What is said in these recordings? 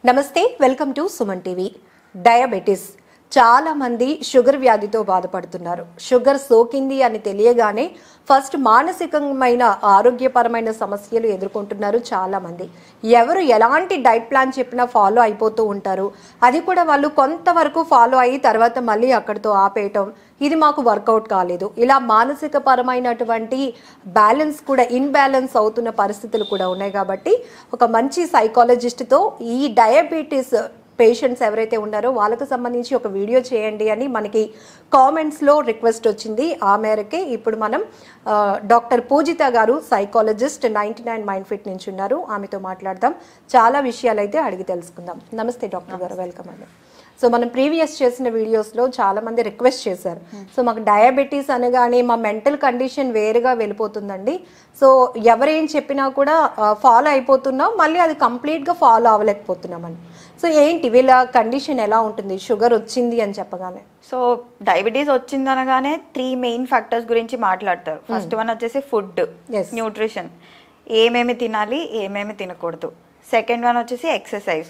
నమస్తే welcome to Suman TV diabetes చాలా మంది షుగర్ వ్యాధితో బాధపడుతున్నారు షుగర్ సోకింది అని తెలియగానే ఫస్ట్ మానసికమైన ఆరోగ్యపరమైన సమస్యలు ఎదుర్కొంటున్నారు చాలా మంది ఎవరు ఎలాంటి డైట్ ప్లాన్ చెప్పినా ఫాలో అయిపోతూ ఉంటారు అది కూడా వాళ్ళు కొంతవరకు ఫాలో అయ్యి తర్వాత మళ్ళీ అక్కడితో ఆపేయటం ఇది మాకు వర్కౌట్ కాలేదు ఇలా మానసిక పరమైనటువంటి బ్యాలెన్స్ కూడా ఇన్బ్యాలెన్స్ అవుతున్న పరిస్థితులు కూడా ఉన్నాయి కాబట్టి ఒక మంచి సైకాలజిస్ట్తో ఈ డయాబెటీస్ పేషెంట్స్ ఎవరైతే ఉన్నారో వాళ్ళకు సంబంధించి ఒక వీడియో చేయండి అని మనకి కామెంట్స్లో రిక్వెస్ట్ వచ్చింది ఆ మేరకే ఇప్పుడు మనం ఆ, డాక్టర్ పూజిత గారు psychologist ninety nine mind fit నుంచి ఉన్నారు ఆమెతో మాట్లాడదాం చాలా విషయాలు అయితే అడిగి తెలుసుకుందాం నమస్తే డాక్టర్ గారు వెల్కమ్ అండి సో మనం ప్రీవియస్ చేసిన వీడియోస్లో చాలా మంది రిక్వెస్ట్ చేశారు సో మాకు డయాబెటీస్ అనగానే మా మెంటల్ కండిషన్ వేరుగా వెళ్ళిపోతుందండి సో ఎవరేం చెప్పినా కూడా ఫాలో అయిపోతున్నాం మళ్ళీ అది కంప్లీట్గా ఫాలో అవ్వలేకపోతున్నామని సో ఏంటి వీళ్ళ కండిషన్ ఎలా ఉంటుంది షుగర్ వచ్చింది అని చెప్పగానే సో డయాబెటీస్ వచ్చింది అనగానే త్రీ మెయిన్ ఫ్యాక్టర్స్ గురించి మాట్లాడతారు ఫస్ట్ వన్ వచ్చేసి ఫుడ్ Yes. న్యూట్రిషన్ ఏమేమి తినాలి ఏమేమి తినకూడదు సెకండ్ వన్ వచ్చేసి ఎక్సర్సైజ్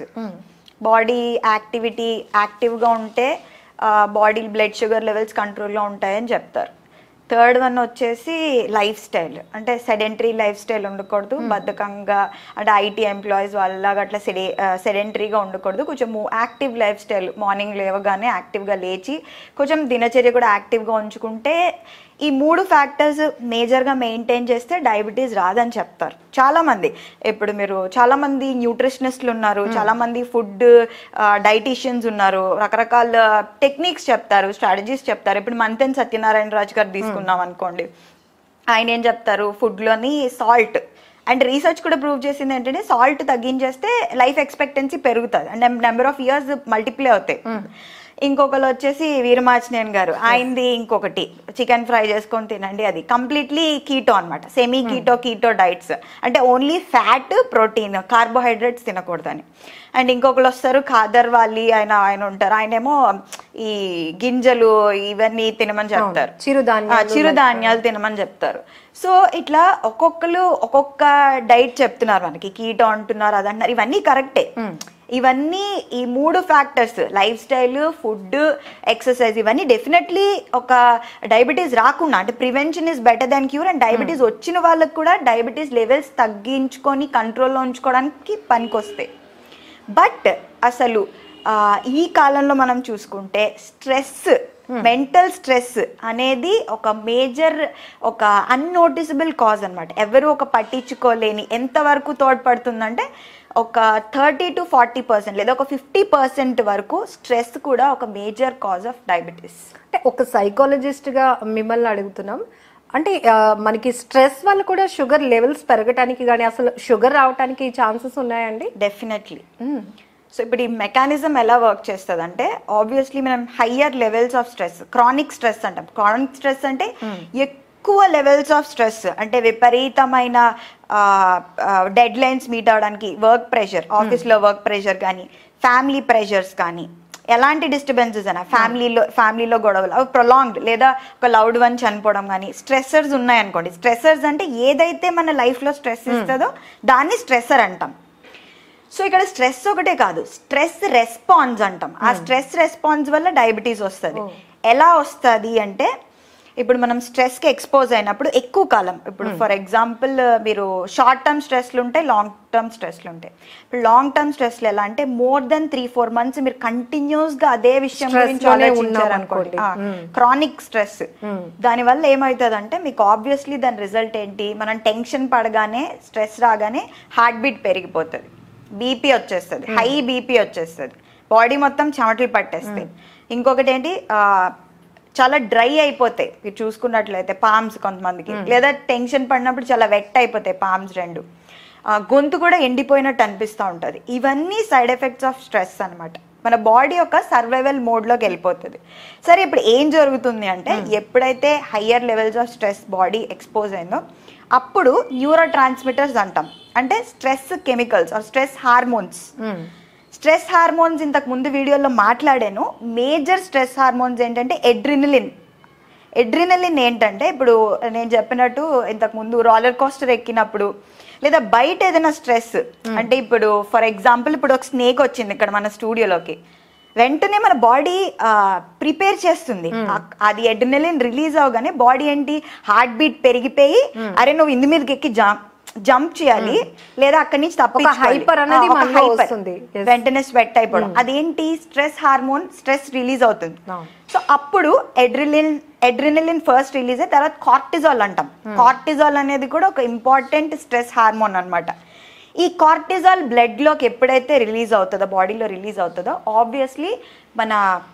బాడీ యాక్టివిటీ యాక్టివ్గా ఉంటే బాడీ బ్లడ్ షుగర్ లెవెల్స్ కంట్రోల్లో ఉంటాయని చెప్తారు థర్డ్ వన్ వచ్చేసి లైఫ్ స్టైల్ అంటే సెడెంటరీ లైఫ్ స్టైల్ ఉండకూడదు బద్ధకంగా అంటే ఐటీ ఎంప్లాయీస్ వాళ్ళలాగా అట్లా సెడే సెడెంటరీగా ఉండకూడదు కొంచెం యాక్టివ్ లైఫ్ స్టైల్ మార్నింగ్ లేవగానే యాక్టివ్గా లేచి కొంచెం దినచర్య కూడా యాక్టివ్గా ఉంచుకుంటే ఈ మూడు ఫ్యాక్టర్స్ మేజర్గా మెయింటైన్ చేస్తే డయాబెటీస్ రాదని చెప్తారు చాలామంది ఇప్పుడు మీరు చాలామంది న్యూట్రిషనిస్టులు ఉన్నారు చాలామంది ఫుడ్ డైటీషియన్స్ ఉన్నారు రకరకాల టెక్నిక్స్ చెప్తారు స్ట్రాటజీస్ చెప్తారు ఇప్పుడు మంతెన్ సత్యనారాయణ రాజు గారు తీసుకున్నాం అనుకోండి ఆయన ఏం చెప్తారు ఫుడ్లోని సాల్ట్ అండ్ రీసెర్చ్ కూడా ప్రూవ్ చేసింది ఏంటంటే సాల్ట్ తగ్గించేస్తే లైఫ్ ఎక్స్పెక్టెన్సీ పెరుగుతుంది and number of years multiply అవుతాయి ఇంకొకరు వచ్చేసి వీరమాచినేని గారు ఆయనది ఇంకొకటి చికెన్ ఫ్రై చేసుకొని తినండి అది కంప్లీట్లీ కీటో అన్నమాట సెమీ కీటో కీటో డైట్స్ అంటే ఓన్లీ ఫ్యాట్ ప్రోటీన్ కార్బోహైడ్రేట్స్ తినకూడదని అండ్ ఇంకొకరు వస్తారు ఖాదర్ వాళ్ళు ఆయన ఆయన ఉంటారు ఆయనేమో ఈ గింజలు ఇవన్నీ తినమని చెప్తారు చిరుధాన్యాలు ఆ, చిరుధాన్యాలు తినమని చెప్తారు సో ఇట్లా ఒక్కొక్కరు ఒక్కొక్క డైట్ చెప్తున్నారు మనకి కీటో అంటున్నారు అది అంటున్నారు ఇవన్నీ కరెక్టే ఇవన్నీ ఈ మూడు factors lifestyle food exercise ఇవన్నీ డెఫినెట్లీ ఒక డయాబెటీస్ రాకుండా అంటే prevention is better than cure and diabetes వచ్చిన వాళ్ళకి కూడా డయాబెటీస్ లెవెల్స్ తగ్గించుకొని కంట్రోల్లో ఉంచుకోవడానికి పనికొస్తాయి బట్ అసలు ఆ, ఈ కాలంలో మనం చూసుకుంటే స్ట్రెస్ మెంటల్ స్ట్రెస్ అనేది ఒక మేజర్ ఒక అన్నోటిసబుల్ కాజ్ అన్నమాట ఎవరు ఒక పట్టించుకోలేని ఎంతవరకు తోడ్పడుతుందంటే ఒక థర్టీ టు ఫార్టీ పర్సెంట్ లేదా ఒక ఫిఫ్టీ పర్సెంట్ వరకు స్ట్రెస్ కూడా ఒక మేజర్ కాజ్ ఆఫ్ డయాబెటీస్ అంటే ఒక సైకాలజిస్ట్గా మిమ్మల్ని అడుగుతున్నాం అంటే ఆ, మనకి స్ట్రెస్ వల్ల కూడా షుగర్ లెవెల్స్ పెరగటానికి కానీ అసలు షుగర్ రావడానికి ఛాన్సెస్ ఉన్నాయండి డెఫినెట్లీ సో ఇప్పుడు ఈ మెకానిజం ఎలా వర్క్ చేస్తుంది అంటే ఆబ్వియస్లీ మనం higher levels of stress chronic stress అంటాం క్రానిక్ స్ట్రెస్ అంటే ఎక్కువ లెవెల్స్ ఆఫ్ స్ట్రెస్ అంటే విపరీతమైన డెడ్ లైన్స్ మీట్ అవడానికి వర్క్ ప్రెషర్ ఆఫీస్లో వర్క్ ప్రెషర్ కానీ ఫ్యామిలీ ప్రెషర్స్ కానీ ఎలాంటి డిస్టర్బెన్సెస్ అయినా ఫ్యామిలీలో ఫ్యామిలీలో గొడవలు అవి ప్రొలాంగ్డ్ లేదా ఒక లౌడ్ వన్ చనిపోవడం కానీ స్ట్రెస్సర్స్ ఉన్నాయనుకోండి స్ట్రెస్సర్స్ అంటే ఏదైతే మన లైఫ్లో స్ట్రెస్ ఇస్తుందో దాన్ని స్ట్రెస్సర్ అంటాం సో ఇక్కడ స్ట్రెస్ ఒకటే కాదు స్ట్రెస్ రెస్పాన్స్ అంటాం ఆ స్ట్రెస్ రెస్పాన్స్ వల్ల డయాబెటీస్ వస్తుంది ఎలా వస్తుంది అంటే ఇప్పుడు మనం స్ట్రెస్కి ఎక్స్పోజ్ అయినప్పుడు ఎక్కువ కాలం ఇప్పుడు ఫర్ ఎగ్జాంపుల్ మీరు షార్ట్ టర్మ్ స్ట్రెస్లు ఉంటాయి లాంగ్ టర్మ్ స్ట్రెస్లు ఉంటాయి ఇప్పుడు లాంగ్ టర్మ్ స్ట్రెస్లు ఎలా అంటే more than three four months మీరు కంటిన్యూస్గా అదే విషయం Stress గురించి లోనే ఆలోచించారు ఉన్నామనుకోండి. అనుకోండి క్రానిక్ స్ట్రెస్ దానివల్ల ఏమవుతుంది అంటే మీకు ఆబ్వియస్లీ దాని రిజల్ట్ ఏంటి మనం టెన్షన్ పడగానే స్ట్రెస్ రాగానే హార్ట్ బీట్ పెరిగిపోతుంది బీపీ వచ్చేస్తుంది హై బీపీ వచ్చేస్తుంది బాడీ మొత్తం చెమటలు పట్టేస్తాయి ఇంకొకటి ఏంటి ఆ, చాలా డ్రై అయిపోతాయి మీరు చూసుకున్నట్లయితే పామ్స్ కొంతమందికి లేదా టెన్షన్ పడినప్పుడు చాలా వెట్ అయిపోతాయి పామ్స్ రెండు ఆ, గొంతు కూడా ఎండిపోయినట్టు అనిపిస్తూ ఉంటుంది ఇవన్నీ సైడ్ ఎఫెక్ట్స్ ఆఫ్ స్ట్రెస్ అన్నమాట మన బాడీ ఒక సర్వైవల్ మోడ్లోకి వెళ్ళిపోతుంది సరే ఇప్పుడు ఏం జరుగుతుంది అంటే ఎప్పుడైతే higher levels of stress body expose అయిందో అప్పుడు న్యూరో ట్రాన్స్మిటర్స్ అంటాం అంటే stress chemicals or stress hormones stress hormones ఇంతకు ముందు వీడియోలో మాట్లాడాను మేజర్ స్ట్రెస్ హార్మోన్స్ ఏంటంటే ఎడ్రినలిన్ ఎడ్రినలిన్ ఏంటంటే ఇప్పుడు నేను చెప్పినట్టు ఇంతకు ముందు రోలర్ కోస్టర్ ఎక్కినప్పుడు లేదా బయట ఏదైనా స్ట్రెస్ అంటే ఇప్పుడు ఫర్ ఎగ్జాంపుల్ ఇప్పుడు ఒక స్నేక్ వచ్చింది ఇక్కడ మన స్టూడియోలోకి వెంటనే మన బాడీ ప్రిపేర్ చేస్తుంది ఆ- అది ఎడ్రినలిన్ రిలీజ్ అవగానే బాడీ ఏంటి హార్ట్ బీట్ పెరిగిపోయి అరే నువ్వు ఇందు మీదకి ఎక్కి జంప్ జంప్ చేయాలి లేదా అక్కడి నుంచి తప్పించుకోవాలి. hyper అనేది ఆ, ఒక మనలో hyper. వస్తుంది. Yes. వెంటనే స్వెట్ అయిపోవడం అదేంటి స్ట్రెస్ హార్మోన్ స్ట్రెస్ రిలీజ్ అవుతుంది అవును. సో అప్పుడు ఎడ్రిలిన్ ఎడ్రినలిన్ ఫస్ట్ రిలీజ్ అయ్యి తర్వాత కార్టిజాల్ అంటాం కార్టిజాల్ అనేది కూడా ఒక ఇంపార్టెంట్ స్ట్రెస్ హార్మోన్ అన్నమాట ఈ కార్టిజాల్ బ్లడ్ లోకి ఎప్పుడైతే రిలీజ్ అవుతుందో బాడీలో రిలీజ్ అవుతుందో ఆబ్వియస్లీ మన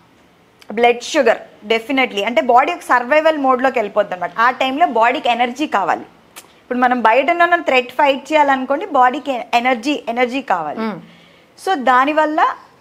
బ్లడ్ షుగర్ డెఫినెట్లీ అంటే బాడీ ఒక సర్వైవల్ మోడ్లోకి వెళ్ళిపోద్ది అనమాట ఆ టైంలో బాడీకి ఎనర్జీ కావాలి ఇప్పుడు మనం బయట ఉన్న థ్రెట్ ఫైట్ చేయాలనుకోండి బాడీకి ఎనర్జీ ఎనర్జీ కావాలి సో దానివల్ల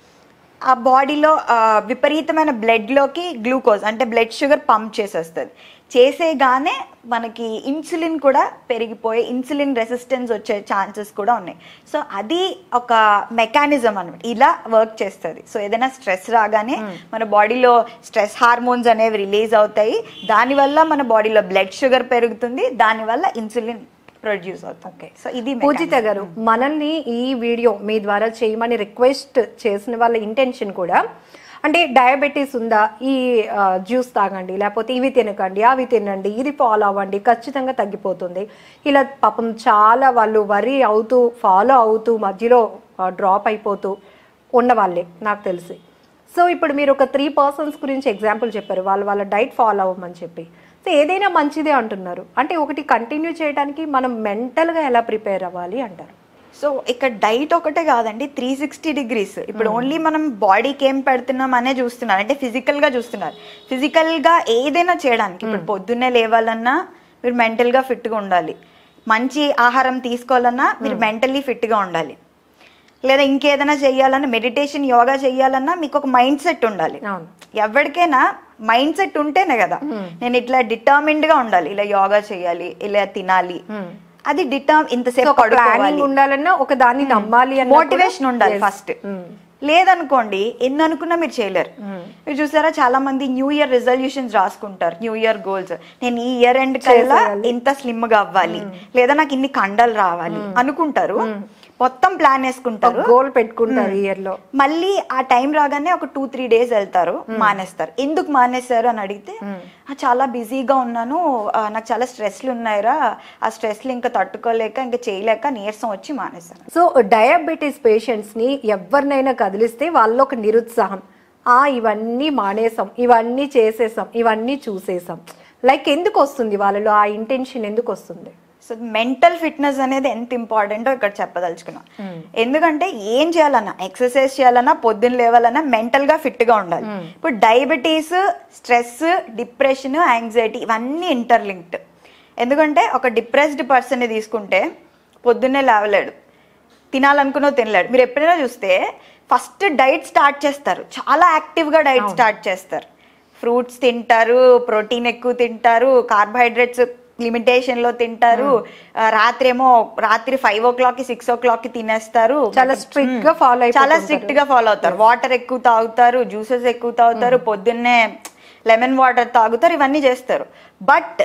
ఆ బాడీలో విపరీతమైన బ్లడ్లోకి గ్లూకోజ్ అంటే బ్లడ్ షుగర్ పంప్ చేసేస్తుంది చేసేగానే మనకి ఇన్సులిన్ కూడా పెరిగిపోయి ఇన్సులిన్ రెసిస్టెన్స్ వచ్చే ఛాన్సెస్ కూడా ఉన్నాయి సో అది ఒక మెకానిజం అనమాట ఇలా వర్క్ చేస్తుంది సో ఏదైనా స్ట్రెస్ రాగానే మన బాడీలో స్ట్రెస్ హార్మోన్స్ అనేవి రిలీజ్ అవుతాయి దానివల్ల మన బాడీలో బ్లడ్ షుగర్ పెరుగుతుంది దానివల్ల ఇన్సులిన్ ప్రొడ్యూస్ అవుతుంది సో ఇది పూజిత గారు మనల్ని ఈ వీడియో మీ ద్వారా చేయమని రిక్వెస్ట్ చేసిన వాళ్ళ ఇంటెన్షన్ కూడా అంటే డయాబెటీస్ ఉందా ఈ జ్యూస్ తాగండి లేకపోతే ఇవి తినకండి అవి తినండి ఇది ఫాలో అవ్వండి ఖచ్చితంగా తగ్గిపోతుంది ఇలా పాపం చాలా వాళ్ళు వరి అవుతూ ఫాలో అవుతూ మధ్యలో డ్రాప్ అయిపోతూ ఉన్న వాళ్ళే నాకు తెలిసి సో ఇప్పుడు మీరు ఒక త్రీ పర్సన్స్ గురించి ఎగ్జాంపుల్ చెప్పారు వాళ్ళు వాళ్ళ డైట్ ఫాలో అవ్వమని చెప్పి సో ఏదైనా మంచిదే అంటున్నారు అంటే ఒకటి కంటిన్యూ చేయడానికి మనం మెంటల్గా ఎలా ప్రిపేర్ అవ్వాలి అంటారు సో ఇక్కడ డైట్ ఒకటే కాదండి త్రీ సిక్స్టీ డిగ్రీస్ ఇప్పుడు ఓన్లీ మనం బాడీకి ఏం పెడుతున్నాం అనే చూస్తున్నారు అంటే ఫిజికల్ గా చూస్తున్నారు ఫిజికల్ గా ఏదైనా చేయడానికి ఇప్పుడు పొద్దున్నే లేవాలన్నా మీరు మెంటల్ గా ఫిట్ గా ఉండాలి మంచి ఆహారం తీసుకోవాలన్నా మీరు మెంటల్లీ ఫిట్ గా ఉండాలి లేదా ఇంకేదైనా చేయాలన్నా మెడిటేషన్ యోగా చేయాలన్నా మీకు ఒక మైండ్ సెట్ ఉండాలి అవును ఎవరికైనా మైండ్ సెట్ ఉంటేనే కదా నేను ఇట్లా డిటర్మిన్డ్ గా ఉండాలి ఇలా యోగా చేయాలి ఇలా తినాలి అది డిటర్మ్ ఇంతసేపు ఒక పడుకోవాలి ప్లానింగ్ ఉండాలన్నా ఒక దాన్ని నమ్మాలి అన్న మోటివేషన్ ఉండాలి ఫస్ట్ లేదనుకోండి ఎన్ని అనుకున్నా మీరు చేయలేరు మీరు చూసారా చాలా మంది న్యూ ఇయర్ రిజల్యూషన్స్ రాసుకుంటారు న్యూ ఇయర్ గోల్స్ నేను ఈ ఇయర్ ఎండ్ కల్లా ఇంత స్లిమ్ గా అవ్వాలి లేదా నాకు ఇన్ని కండలు రావాలి అనుకుంటారు మొత్తం ప్లాన్ వేసుకుంటారు గోల్ పెట్టుకుంటారు ఇయర్ లో మళ్ళీ ఆ టైం రాగానే ఒక టూ త్రీ డేస్ వెళ్తారు మానేస్తారు ఎందుకు మానేస్తారు అని అడిగితే "ఆ, చాలా బిజీగా ఉన్నాను ఆ, నాకు చాలా స్ట్రెస్లు ఉన్నాయిరా ఆ స్ట్రెస్లు ఇంకా తట్టుకోలేక ఇంకా చేయలేక నీరసం వచ్చి మానేస్తారు సో డయాబెటీస్ పేషెంట్స్ ని ఎవరినైనా కదిలిస్తే వాళ్ళలో ఒక నిరుత్సాహం ఆ ఇవన్నీ మానేసాం ఇవన్నీ చేసేసాం ఇవన్నీ చూసేసాం లైక్ ఎందుకు వస్తుంది వాళ్ళలో ఆ ఇంటెన్షన్ ఎందుకు వస్తుంది సో మెంటల్ ఫిట్నెస్ అనేది ఎంత ఇంపార్టెంటో ఇక్కడ చెప్పదలుచుకున్నాం ఎందుకంటే ఏం చేయాలన్నా ఎక్సర్సైజ్ చేయాలన్నా పొద్దున్న లేవాలన్నా మెంటల్ గా ఫిట్ గా ఉండాలి ఇప్పుడు డయాబెటీస్ స్ట్రెస్ డిప్రెషన్ యాంగ్జైటీ ఇవన్నీ ఇంటర్లింక్డ్ ఎందుకంటే ఒక డిప్రెస్డ్ పర్సన్ తీసుకుంటే పొద్దున్నే లేవలేడు తినాలనుకున్నో తినలేడు మీరు ఎప్పుడైనా చూస్తే ఫస్ట్ డైట్ స్టార్ట్ చేస్తారు చాలా యాక్టివ్గా డైట్ స్టార్ట్ చేస్తారు ఫ్రూట్స్ తింటారు ప్రోటీన్ ఎక్కువ తింటారు కార్బోహైడ్రేట్స్ లిమిటేషన్ లో తింటారు ఆ, రాత్రి ఏమో రాత్రి ఫైవ్ ఓ క్లాక్ కి సిక్స్ ఓ క్లాక్ కి తినేస్తారు చాలా strict గా follow చాలా అయిపోతుంటారు. స్ట్రిక్ట్ గా ఫాలో అవుతారు వాటర్ ఎక్కువ తాగుతారు జ్యూసెస్ ఎక్కువ తాగుతారు పొద్దున్నే లెమన్ వాటర్ తాగుతారు ఇవన్నీ చేస్తారు బట్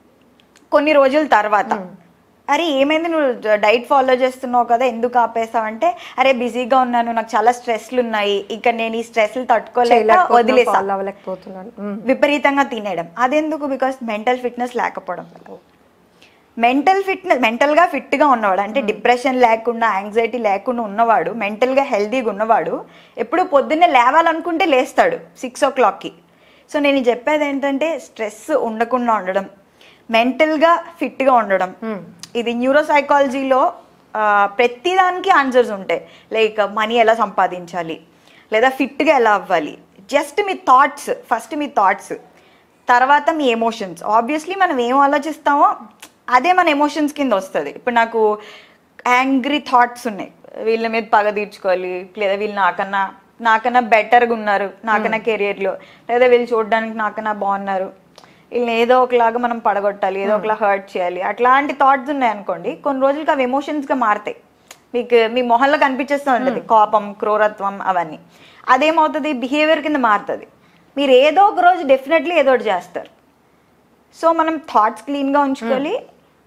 కొన్ని రోజుల తర్వాత అరే ఏమైంది నువ్వు డైట్ ఫాలో చేస్తున్నావు కదా ఎందుకు ఆపేసావు అంటే అరే బిజీగా ఉన్నాను నాకు చాలా స్ట్రెస్లు ఉన్నాయి ఇక నేను ఈ స్ట్రెస్లు తట్టుకోలేక వదిలేసా ఫాలో అవ్వలేకపోతున్నాను మ్మ్. విపరీతంగా తినేయడం అదెందుకు బికాస్ మెంటల్ ఫిట్నెస్ లేకపోవడం మెంటల్ ఫిట్నెస్ మెంటల్గా ఫిట్గా ఉన్నవాడు అంటే డిప్రెషన్ లేకుండా యాంగ్జైటీ లేకుండా ఉన్నవాడు మెంటల్గా హెల్తీగా ఉన్నవాడు ఎప్పుడు పొద్దున్నే లేవాలనుకుంటే లేస్తాడు సిక్స్ ఓ క్లాక్కి సో నేను చెప్పేది ఏంటంటే స్ట్రెస్ ఉండకుండా ఉండడం మెంటల్గా ఫిట్గా ఉండడం ఇది న్యూరో సైకాలజీలో ప్రతిదానికి ఆన్సర్స్ ఉంటాయి లైక్ మనీ ఎలా సంపాదించాలి లేదా ఫిట్గా ఎలా అవ్వాలి జస్ట్ మీ థాట్స్ ఫస్ట్ మీ థాట్స్ తర్వాత మీ ఎమోషన్స్ ఆబ్వియస్లీ మనం ఏం ఆలోచిస్తామో అదే మన ఎమోషన్స్ కింద వస్తుంది ఇప్పుడు నాకు యాంగ్రీ థాట్స్ ఉన్నాయి వీళ్ళ మీద పగ తీర్చుకోవాలి లేదా వీళ్ళు నాకన్నా నాకన్నా బెటర్గా ఉన్నారు నాకన్నా కెరియర్లో లేదా వీళ్ళు చూడడానికి నాకన్నా బాగున్నారు వీళ్ళని ఏదో ఒకలాగా మనం పడగొట్టాలి ఏదో ఒకలా హర్ట్ చేయాలి అట్లాంటి థాట్స్ ఉన్నాయి అనుకోండి కొన్ని రోజులకి అవి ఎమోషన్స్గా మారుతాయి మీకు మీ మొహంలో కనిపించేస్తూ ఉంటుంది కోపం క్రూరత్వం అవన్నీ అదేమవుతుంది బిహేవియర్ కింద మారుతుంది మీరు ఏదో ఒక రోజు డెఫినెట్లీ ఏదో ఒకటి చేస్తారు సో మనం థాట్స్ క్లీన్గా ఉంచుకోవాలి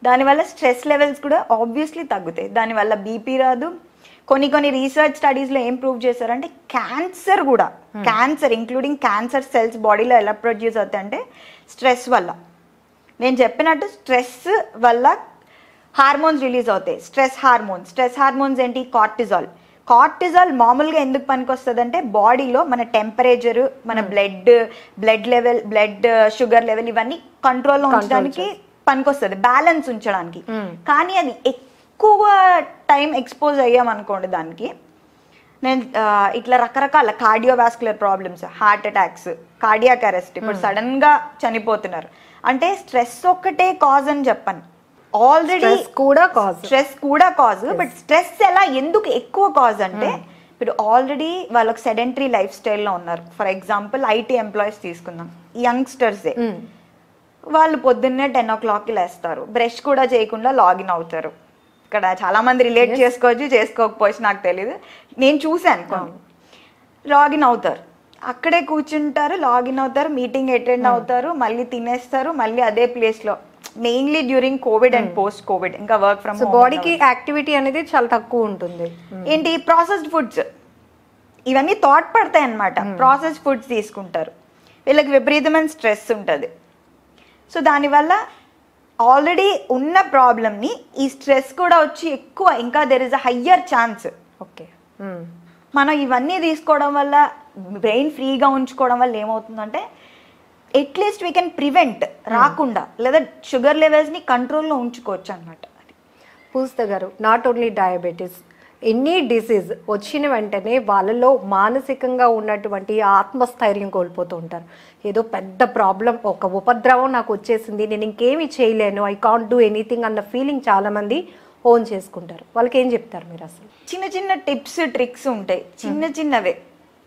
దానివల్ల స్ట్రెస్ లెవెల్స్ కూడా ఆబ్వియస్లీ తగ్గుతాయి దానివల్ల బీపీ రాదు కొన్ని కొన్ని రీసెర్చ్ స్టడీస్లో ఏం ప్రూవ్ చేశారంటే క్యాన్సర్ కూడా క్యాన్సర్ ఇంక్లూడింగ్ క్యాన్సర్ సెల్స్ బాడీలో ఎలా ప్రొడ్యూస్ అవుతాయంటే స్ట్రెస్ వల్ల నేను చెప్పినట్టు స్ట్రెస్ వల్ల హార్మోన్స్ రిలీజ్ అవుతాయి స్ట్రెస్ హార్మోన్స్ స్ట్రెస్ హార్మోన్స్ ఏంటి కార్టిజాల్ కార్టిజాల్ మామూలుగా ఎందుకు పనికొస్తుంది అంటే బాడీలో మన టెంపరేచర్ మన blood blood level blood sugar level ఇవన్నీ కంట్రోల్లో Control ఉంచడానికి పనికొస్తుంది బ్యాలెన్స్ ఉంచడానికి Hmm. కానీ అది ఎక్కువ టైం ఎక్స్పోజ్ అయ్యాం అనుకోండి దానికి నేను ఆ, ఇట్లా రకరకాల cardiovascular problems heart attacks cardiac arrest ఇప్పుడు సడన్ గా చనిపోతున్నారు అంటే స్ట్రెస్ ఒక్కటే కాజ్ అని చెప్పను ఆల్రెడీ Stress కూడా cause. స్ట్రెస్ కూడా కాజ్ బట్ స్ట్రెస్ ఎలా ఎందుకు ఎక్కువ కాజ్ అంటే ఇప్పుడు ఆల్రెడీ వాళ్ళకి సెడెంటరీ లైఫ్ స్టైల్లో ఉన్నారు ఫర్ ఎగ్జాంపుల్ ఐటీ ఎంప్లాయీస్ తీసుకుందాం యంగ్స్టర్సే మ్మ్. వాళ్ళు పొద్దున్నే టెన్ ఓ క్లాక్కి లేస్తారు బ్రష్ కూడా చేయకుండా లాగిన్ అవుతారు ఇక్కడ చాలా మంది రిలేట్ చేసుకోవచ్చు చేసుకోకపోవచ్చు నాకు తెలియదు నేను చూశాను కొన్ని లాగిన్ అవుతారు అక్కడే కూర్చుంటారు లాగిన్ అవుతారు మీటింగ్ అటెండ్ అవుతారు మళ్ళీ తినేస్తారు మళ్ళీ అదే ప్లేస్లో mainly during COVID and post COVID ఇంకా వర్క్ ఫ్రమ్ సో బాడీకి యాక్టివిటీ అనేది చాలా తక్కువ ఉంటుంది ఏంటి ప్రాసెస్డ్ ఫుడ్స్ ఇవన్నీ థాట్ పడతాయి అన్నమాట ప్రాసెస్డ్ ఫుడ్స్ తీసుకుంటారు వీళ్ళకి విపరీతమైన స్ట్రెస్ ఉంటుంది సో దానివల్ల ఆల్రెడీ ఉన్న ప్రాబ్లమ్ని ఈ స్ట్రెస్ కూడా వచ్చి ఎక్కువ ఇంకా there is a higher chance okay మనం ఇవన్నీ తీసుకోవడం వల్ల బ్రెయిన్ ఫ్రీగా ఉంచుకోవడం వల్ల ఏమవుతుందంటే అట్లీస్ట్ వీ కెన్ ప్రివెంట్ రాకుండా లేదా షుగర్ లెవెల్స్ని కంట్రోల్లో ఉంచుకోవచ్చు అనమాట పూజిత గారు not only diabetes any disease వచ్చిన వెంటనే వాళ్ళలో మానసికంగా ఉన్నటువంటి ఆత్మస్థైర్యం కోల్పోతూ ఉంటారు ఏదో పెద్ద ప్రాబ్లం ఒక ఉపద్రవం నాకు వచ్చేసింది నేను ఇంకేమీ చేయలేను ఐ కాంట్ డూ ఎనీథింగ్ అన్న ఫీలింగ్ చాలామంది ఓన్ చేసుకుంటారు వాళ్ళకి ఏం చెప్తారు మీరు అసలు చిన్న చిన్న టిప్స్ ట్రిక్స్ ఉంటాయి చిన్న చిన్నవే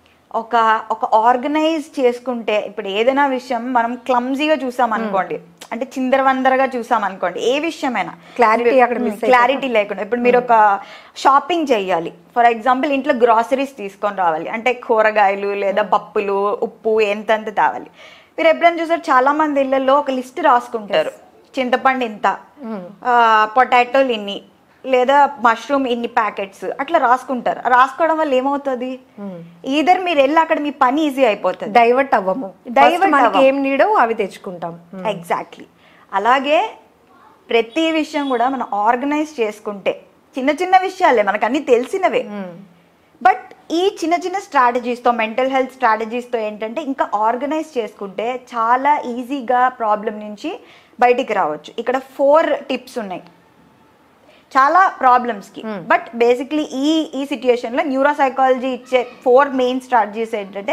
ఒక ఒక ఆర్గనైజ్ చేసుకుంటే ఇప్పుడు ఏదైనా విషయం మనం క్లమ్జీగా చూసాం అనుకోండి అంటే చిందరవందరగా చూసాం అనుకోండి ఏ విషయమైనా Clarity అక్కడ miss క్లారిటీ లేకుండా ఇప్పుడు మీరు ఒక షాపింగ్ చేయాలి ఫర్ ఎగ్జాంపుల్ ఇంట్లో గ్రాసరీస్ తీసుకొని రావాలి అంటే కూరగాయలు లేదా పప్పులు ఉప్పు ఎంతెంత తేవాలి మీరు ఎప్పుడైనా చూసారు చాలా మంది ఇళ్ళల్లో ఒక లిస్ట్ రాసుకుంటారు చింతపండు ఇంత పొటాటోలు ఇన్ని లేదా మష్రూమ్ ఇన్ని ప్యాకెట్స్ అట్లా రాసుకుంటారు రాసుకోవడం వల్ల ఏమవుతుంది ఈధర్ మీరు వెళ్ళి అక్కడ మీ పని ఈజీ అయిపోతుంది డైవర్ట్ అవ్వము Divert First మనకి అవ్వం. ఏం నీడో అవి తెచ్చుకుంటాం ఎగ్జాక్ట్లీ అలాగే ప్రతి విషయం కూడా మనం ఆర్గనైజ్ చేసుకుంటే చిన్న చిన్న విషయాలే మనకు అన్ని తెలిసినవే బట్ ఈ చిన్న చిన్న స్ట్రాటజీస్తో మెంటల్ హెల్త్ స్ట్రాటజీస్తో ఏంటంటే ఇంకా ఆర్గనైజ్ చేసుకుంటే చాలా ఈజీగా ప్రాబ్లం నుంచి బయటికి రావచ్చు ఇక్కడ ఫోర్ టిప్స్ ఉన్నాయి చాలా ప్రాబ్లమ్స్కి బట్ బేసిక్లీ ఈ ఈ సిచ్యుయేషన్లో న్యూరో సైకాలజీ ఇచ్చే ఫోర్ మెయిన్ స్ట్రాటజీస్ ఏంటంటే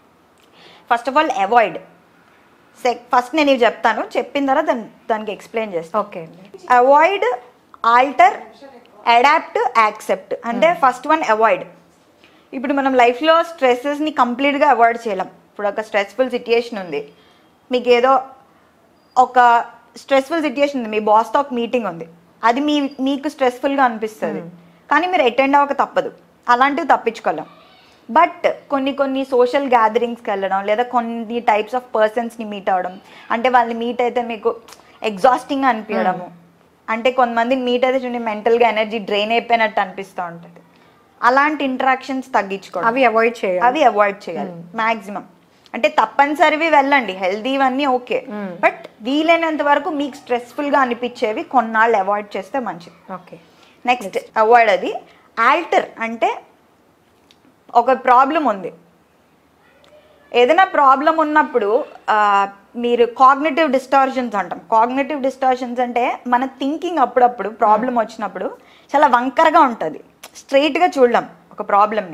ఫస్ట్ ఆఫ్ ఆల్ అవాయిడ్ సెక్ ఫస్ట్ నేను ఇవి చెప్తాను చెప్పిన తర్వాత దాని దానికి ఎక్స్ప్లెయిన్ చేస్తాను ఓకే అండి అవాయిడ్ ఆల్టర్ అడాప్ట్ యాక్సెప్ట్ అంటే ఫస్ట్ వన్ అవాయిడ్ ఇప్పుడు మనం లైఫ్లో స్ట్రెస్సెస్ని కంప్లీట్గా అవాయిడ్ చేయలేం ఇప్పుడు ఒక స్ట్రెస్ఫుల్ సిచ్యుయేషన్ ఉంది మీకు ఏదో ఒక స్ట్రెస్ఫుల్ సిచ్యుయేషన్ ఉంది మీ బాస్తో ఒక మీటింగ్ ఉంది అది మీ మీకు స్ట్రెస్ఫుల్గా అనిపిస్తుంది కానీ మీరు అటెండ్ అవ్వక తప్పదు అలాంటివి తప్పించుకోలేం బట్ కొన్ని కొన్ని సోషల్ గ్యాదరింగ్స్కి వెళ్ళడం లేదా కొన్ని టైప్స్ ఆఫ్ పర్సన్స్ని మీట్ అవ్వడం అంటే వాళ్ళని మీట్ అయితే మీకు ఎగ్జాస్టింగ్ అనిపించడము అంటే కొంతమందిని మీట్ అయితే చూడండి మెంటల్గా ఎనర్జీ డ్రైన్ అయిపోయినట్టు అనిపిస్తూ ఉంటుంది అలాంటి ఇంటరాక్షన్స్ తగ్గించుకోవడం అవి అవాయిడ్ చేయాలి అవి అవాయిడ్ చేయాలి మాక్సిమం అంటే తప్పనిసరివి వెళ్ళండి హెల్దీ ఇవన్నీ ఓకే బట్ వీలైనంత వరకు మీకు స్ట్రెస్ఫుల్గా అనిపించేవి కొన్నాళ్ళు అవాయిడ్ చేస్తే మంచిది ఓకే నెక్స్ట్ అవాయిడ్ అది ఆల్టర్ అంటే ఒక ప్రాబ్లం ఉంది ఏదైనా ప్రాబ్లం ఉన్నప్పుడు ఆ, మీరు కాగ్నేటివ్ డిస్టార్షన్స్ అంటాం కాగ్నేటివ్ డిస్టార్షన్స్ అంటే మన థింకింగ్ అప్పుడప్పుడు ప్రాబ్లం వచ్చినప్పుడు చాలా వంకరగా ఉంటుంది స్ట్రైట్గా చూడలేం ఒక ప్రాబ్లమ్ని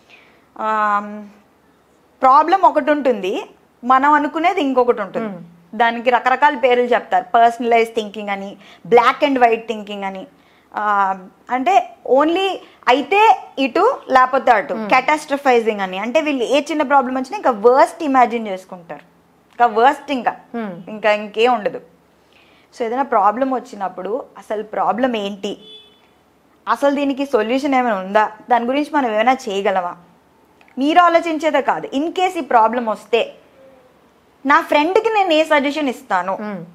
ప్రాబ్లం ఒకటి ఉంటుంది మనం అనుకునేది ఇంకొకటి ఉంటుంది దానికి రకరకాల పేర్లు చెప్తారు పర్సనలైజ్ థింకింగ్ అని బ్లాక్ అండ్ వైట్ థింకింగ్ అని ఆ, అంటే ఓన్లీ అయితే ఇటు లేకపోతే అటు క్యాటాస్ట్రఫైజింగ్ అని అంటే వీళ్ళు ఏ చిన్న ప్రాబ్లం వచ్చినా ఇంకా వర్స్ట్ ఇమాజిన్ చేసుకుంటారు ఇంకా వర్స్ట్ ఇంకా ఇంకా ఇంకేం ఉండదు సో ఏదైనా ప్రాబ్లం వచ్చినప్పుడు అసలు ప్రాబ్లం ఏంటి అసలు దీనికి సొల్యూషన్ ఏమైనా ఉందా దాని గురించి మనం ఏమైనా చేయగలమా మీరు ఆలోచించేదే కాదు ఇన్ కేస్ ఈ ప్రాబ్లం వస్తే నా ఫ్రెండ్కి నేను ఏ సజెషన్ ఇస్తాను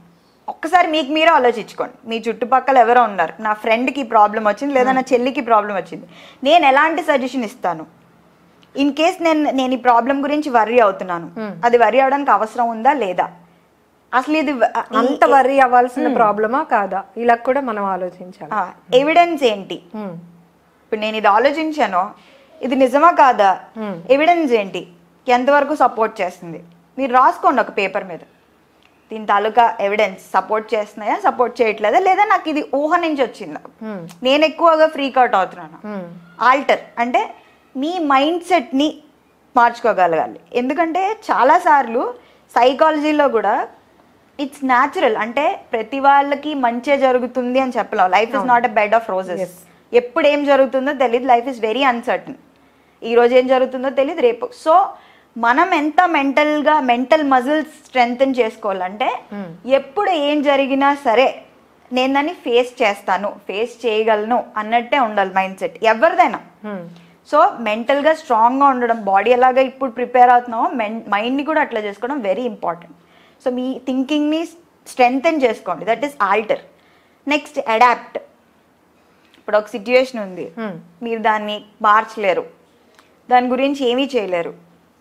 ఒక్కసారి మీకు మీరే ఆలోచించుకోండి మీ చుట్టుపక్కల ఎవరో ఉన్నారు నా ఫ్రెండ్కి ప్రాబ్లం వచ్చింది లేదా నా చెల్లికి ప్రాబ్లం వచ్చింది నేను ఎలాంటి సజెషన్ ఇస్తాను ఇన్ కేస్ నేను నేను ఈ ప్రాబ్లం గురించి వర్రీ అవుతున్నాను అది వర్రీ అవడానికి అవసరం ఉందా లేదా అసలు ఇది వ- అంత వర్రీ అవ్వాల్సిన ప్రాబ్లమా కాదా ఇలా కూడా మనం ఆలోచించాలి ఎవిడెన్స్ ఏంటి ఉమ్. ఇప్పుడు నేను ఇది ఆలోచించాను ఇది నిజమా కాదా ఎవిడెన్స్ ఏంటి ఎంతవరకు సపోర్ట్ చేస్తుంది మీరు రాసుకోండి ఒక పేపర్ మీద దీని తాలూకా ఎవిడెన్స్ సపోర్ట్ చేస్తున్నాయా సపోర్ట్ చేయట్లేదా లేదా నాకు ఇది ఊహ నుంచి వచ్చిందా Hmm. నేను ఎక్కువగా ఫ్రీక్ అవుట్ అవుతున్నాను ఉమ్. ఆల్టర్ అంటే మీ మైండ్ సెట్ని మార్చుకోగలగాలి ఎందుకంటే చాలాసార్లు సైకాలజీలో కూడా ఇట్స్ న్యాచురల్ అంటే ప్రతి వాళ్ళకి మంచే జరుగుతుంది అని చెప్పలేం life is not a bed of roses ఎప్పుడు ఏం జరుగుతుందో తెలియదు లైఫ్ ఇస్ వెరీ అన్సర్టన్ ఈ రోజు ఏం జరుగుతుందో తెలియదు రేపు సో మనం ఎంత మెంటల్గా మెంటల్ మజిల్స్ స్ట్రెంగ్తన్ చేసుకోవాలంటే ఎప్పుడు ఏం జరిగినా సరే నేను దాన్ని ఫేస్ చేస్తాను ఫేస్ చేయగలను అన్నట్టే ఉండాలి మైండ్ సెట్ ఎవరిదైనా ఉమ్. సో మెంటల్గా స్ట్రాంగ్గా ఉండడం బాడీ ఎలాగ ఇప్పుడు ప్రిపేర్ అవుతున్నామో మైండ్ని కూడా అట్లా చేసుకోవడం వెరీ ఇంపార్టెంట్ సో మీ థింకింగ్ని స్ట్రెంగ్తన్ చేసుకోండి that is alter next adapt ఇప్పుడు ఒక సిచ్యుయేషన్ ఉంది Hmm. మీరు దాన్ని మార్చలేరు దాని గురించి ఏమీ చేయలేరు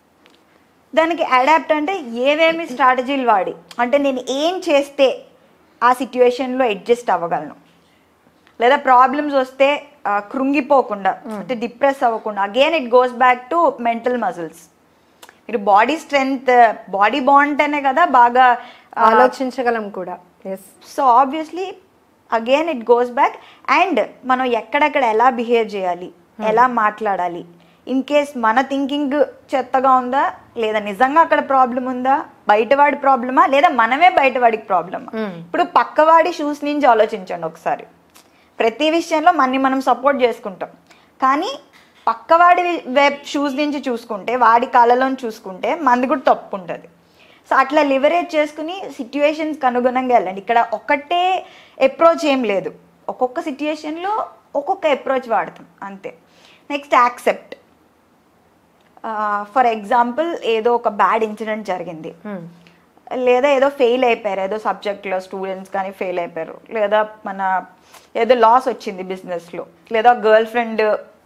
దానికి అడాప్ట్ అంటే ఏవేమి స్ట్రాటజీలు వాడి అంటే నేను ఏం చేస్తే ఆ సిచ్యువేషన్లో అడ్జస్ట్ అవ్వగలను లేదా ప్రాబ్లమ్స్ వస్తే ఆ, కృంగిపోకుండా అంటే డిప్రెస్ అవ్వకుండా again it goes back to mental muscles మీరు బాడీ స్ట్రెంగ్త్ బాడీ బాగుంటేనే కదా బాగా ఆ, ఆలోచించగలం కూడా yes so obviously again it goes back and మనం ఎక్కడెక్కడ ఎలా బిహేవ్ చేయాలి ఎలా మాట్లాడాలి ఇన్ కేస్ మన థింకింగ్ చెత్తగా ఉందా లేదా నిజంగా అక్కడ ప్రాబ్లం ఉందా బయటవాడి ప్రాబ్లమా లేదా మనమే బయటవాడికి ప్రాబ్లమా Hmm. ఇప్పుడు పక్కవాడి షూస్ నుంచి ఆలోచించండి ఒకసారి ప్రతి విషయంలో మనని మనం సపోర్ట్ చేసుకుంటాం కానీ పక్కవాడి వెబ్ షూస్ నుంచి చూసుకుంటే వాడి కాళ్ళలోని చూసుకుంటే మనది కూడా తప్పు ఉంటుంది సో అట్లా లివరేజ్ చేసుకుని సిట్యుయేషన్స్కి అనుగుణంగా వెళ్ళండి ఇక్కడ ఒకటే అప్రోచ్ ఏం లేదు ఒక్కొక్క సిట్యుయేషన్లో ఒక్కొక్క అప్రోచ్ వాడతాం అంతే నెక్స్ట్ యాక్సెప్ట్ ఫర్ ఎగ్జాంపుల్ ఏదో ఒక బ్యాడ్ ఇన్సిడెంట్ జరిగింది లేదా ఏదో ఫెయిల్ అయిపోయారు ఏదో సబ్జెక్ట్లో స్టూడెంట్స్ కానీ ఫెయిల్ అయిపోయారు లేదా మన ఏదో లాస్ వచ్చింది బిజినెస్లో లేదా గర్ల్ ఫ్రెండ్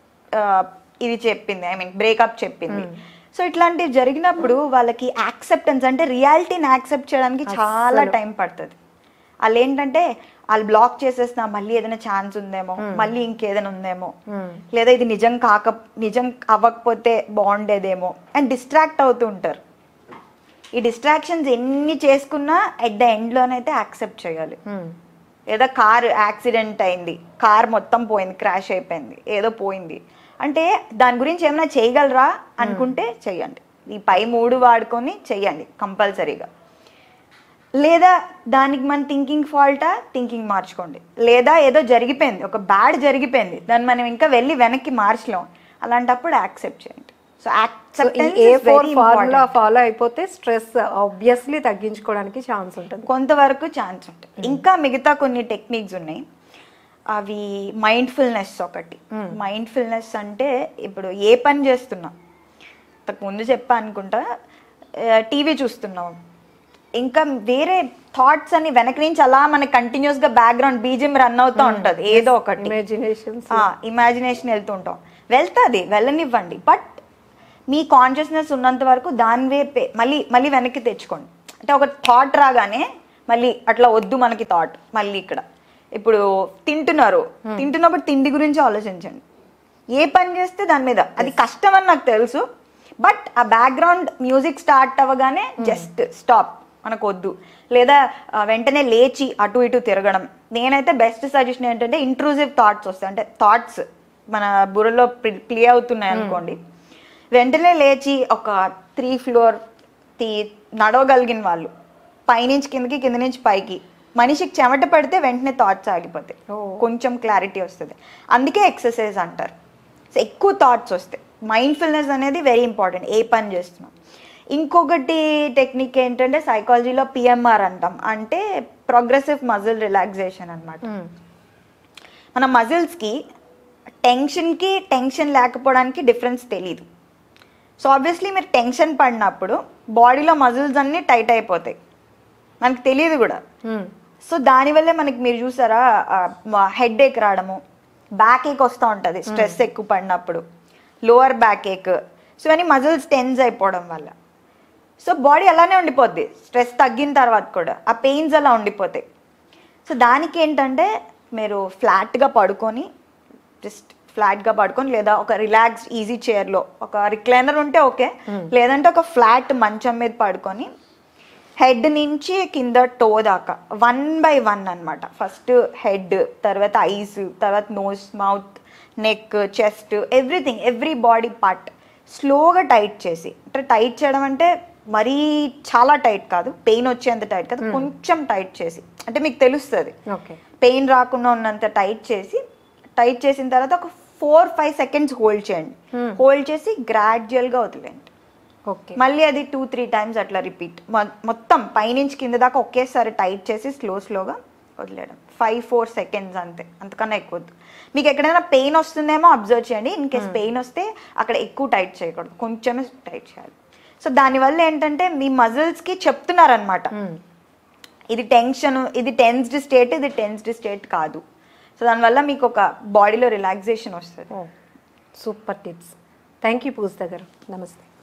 ఇది చెప్పింది ఐ మీన్ బ్రేకప్ చెప్పింది సో ఇట్లాంటివి జరిగినప్పుడు వాళ్ళకి యాక్సెప్టెన్స్ అంటే రియాలిటీని యాక్సెప్ట్ చేయడానికి చాలా టైం పడుతుంది వాళ్ళు ఏంటంటే వాళ్ళు బ్లాక్ చేసేసిన మళ్ళీ ఏదైనా ఛాన్స్ ఉందేమో మళ్ళీ ఇంకేదైనా ఉందేమో లేదా ఇది నిజం కాక నిజం అవ్వకపోతే బాగుండేదేమో అండ్ డిస్ట్రాక్ట్ అవుతూ ఉంటారు ఈ డిస్ట్రాక్షన్స్ ఎన్ని చేసుకున్నా ఎట్ ద ఎండ్లోనైతే యాక్సెప్ట్ చేయాలి ఏదో కార్ యాక్సిడెంట్ అయింది కార్ మొత్తం పోయింది క్రాష్ అయిపోయింది ఏదో పోయింది అంటే దాని గురించి ఏమైనా చేయగలరా అనుకుంటే చెయ్యండి ఈ పై మూడు వాడుకొని చెయ్యండి కంపల్సరీగా లేదా దానికి మన థింకింగ్ ఫాల్టా థింకింగ్ మార్చుకోండి లేదా ఏదో జరిగిపోయింది ఒక బ్యాడ్ జరిగిపోయింది దాన్ని మనం ఇంకా వెళ్ళి వెనక్కి మార్చలేం అలాంటప్పుడు యాక్సెప్ట్ చేయండి సో సో ఈ ఏ ఫోర్ ఫార్ములా ఫాలో అయిపోతే స్ట్రెస్ ఆబ్వియస్లీ తగ్గించుకోవడానికి ఛాన్స్ ఉంటుంది కొంతవరకు ఛాన్స్ ఉంటుంది ఇంకా మిగతా కొన్ని టెక్నిక్స్ ఉన్నాయి అవి మైండ్ఫుల్నెస్ ఒకటి మైండ్ఫుల్నెస్ అంటే ఇప్పుడు ఏ పని చేస్తున్నా ఇంతకు ముందు చెప్పా అనుకుంటా టీవీ చూస్తున్నాం ఇంకా వేరే థాట్స్ అని వెనక నుంచి అలా మనకి కంటిన్యూస్ గా బ్యాక్గ్రౌండ్ బీజియం రన్ అవుతూ ఉంటది ఏదో ఒకటి ఇమాజినేషన్స్ ఇమాజినేషన్ వెళ్తుంటాం వెళ్తుంది వెళ్ళనివ్వండి బట్ మీ కాన్షియస్నెస్ ఉన్నంత వరకు దాని వైపే మళ్ళీ మళ్ళీ వెనక్కి తెచ్చుకోండి అంటే ఒక థాట్ రాగానే మళ్ళీ అట్లా వద్దు మనకి థాట్ మళ్ళీ ఇక్కడ ఇప్పుడు తింటున్నారు తింటున్నప్పుడు తిండి గురించి ఆలోచించండి ఏ పని చేస్తే దాని మీద అది కష్టం అని నాకు తెలుసు బట్ ఆ బ్యాక్గ్రౌండ్ మ్యూజిక్ స్టార్ట్ అవ్వగానే జస్ట్ స్టాప్ మనకు వద్దు లేదా ఆ, వెంటనే లేచి అటు ఇటు తిరగడం నేనైతే బెస్ట్ సజెషన్ ఏంటంటే ఇంట్రూజివ్ థాట్స్ వస్తాయి అంటే థాట్స్ మన బుర్రలో ప్లే అవుతున్నాయి అనుకోండి వెంటనే లేచి ఒక త్రీ ఫ్లోర్ తీ నడవగలిగిన వాళ్ళు పైనుంచి కిందకి కింద నుంచి పైకి మనిషికి చెమట పడితే వెంటనే థాట్స్ ఆగిపోతాయి Oh. కొంచెం క్లారిటీ వస్తుంది అందుకే ఎక్సర్సైజ్ అంటారు సో ఎక్కువ థాట్స్ వస్తాయి మైండ్ఫుల్నెస్ అనేది వెరీ ఇంపార్టెంట్ ఏ పని చేస్తున్నాం ఇంకొకటి టెక్నిక్ ఏంటంటే సైకాలజీలో పిఎంఆర్ అంటాం అంటే ప్రోగ్రెసివ్ మజిల్ రిలాక్సేషన్ అన్నమాట మన మజిల్స్కి టెన్షన్కి టెన్షన్ లేకపోవడానికి డిఫరెన్స్ తెలియదు సో ఆబ్వియస్లీ మీరు టెన్షన్ పడినప్పుడు బాడీలో మజిల్స్ అన్నీ టైట్ అయిపోతాయి మనకు తెలియదు కూడా సో దానివల్లే మనకి మీరు చూసారా హెడ్ ఏక్ రావడము బ్యాక్ ఏక్ వస్తూ ఉంటుంది స్ట్రెస్ ఎక్కువ పడినప్పుడు లోవర్ బ్యాక్ ఏక్ సో అని మజిల్స్ టెన్స్ అయిపోవడం వల్ల సో బాడీ అలానే ఉండిపోద్ది స్ట్రెస్ తగ్గిన తర్వాత కూడా ఆ పెయిన్స్ అలా ఉండిపోతాయి సో దానికి ఏంటంటే మీరు ఫ్లాట్గా పడుకొని జస్ట్ ఫ్లాట్గా పడుకొని లేదా ఒక రిలాక్స్ ఈజీ చైర్లో ఒక రిక్లైనర్ ఉంటే ఓకే లేదంటే ఒక ఫ్లాట్ మంచం మీద పడుకొని హెడ్ నుంచి కింద టో దాకా వన్ బై వన్ అన్నమాట ఫస్ట్ హెడ్ తర్వాత ఐస్ తర్వాత nose mouth neck chest everything every body part స్లోగా టైట్ చేసి అంటే టైట్ చేయడం అంటే మరీ చాలా టైట్ కాదు పెయిన్ వచ్చేంత టైట్ కాదు కొంచెం టైట్ చేసి అంటే మీకు తెలుస్తుంది ఓకే పెయిన్ రాకుండా ఉన్నంత టైట్ చేసి టైట్ చేసిన తర్వాత ఒక ఫోర్ ఫైవ్ సెకండ్స్ హోల్డ్ చేయండి హోల్డ్ చేసి గ్రాడ్యువల్గా వదిలేండి ఓకే మళ్ళీ అది టూ త్రీ టైమ్స్ అట్లా రిపీట్ మొత్తం పైనుంచి కింద దాకా ఒకేసారి టైట్ చేసి స్లో స్లోగా వదిలేయడం ఫైవ్ ఫోర్ సెకండ్స్ అంతే అంతకన్నా ఎక్కువ వద్దు. మీకు ఎక్కడైనా పెయిన్ వస్తుందేమో అబ్జర్వ్ చేయండి ఇన్ కేస్ పెయిన్ వస్తే అక్కడ ఎక్కువ టైట్ చేయకూడదు కొంచెమే టైట్ చేయాలి సో దానివల్ల ఏంటంటే మీ మజిల్స్కి చెప్తున్నారనమాట ఇది టెన్షన్ ఇది టెన్స్డ్ స్టేట్ ఇది టెన్స్డ్ స్టేట్ కాదు సో దానివల్ల మీకు ఒక బాడీలో రిలాక్సేషన్ వస్తుంది super tips thank you Pujitha గారు నమస్తే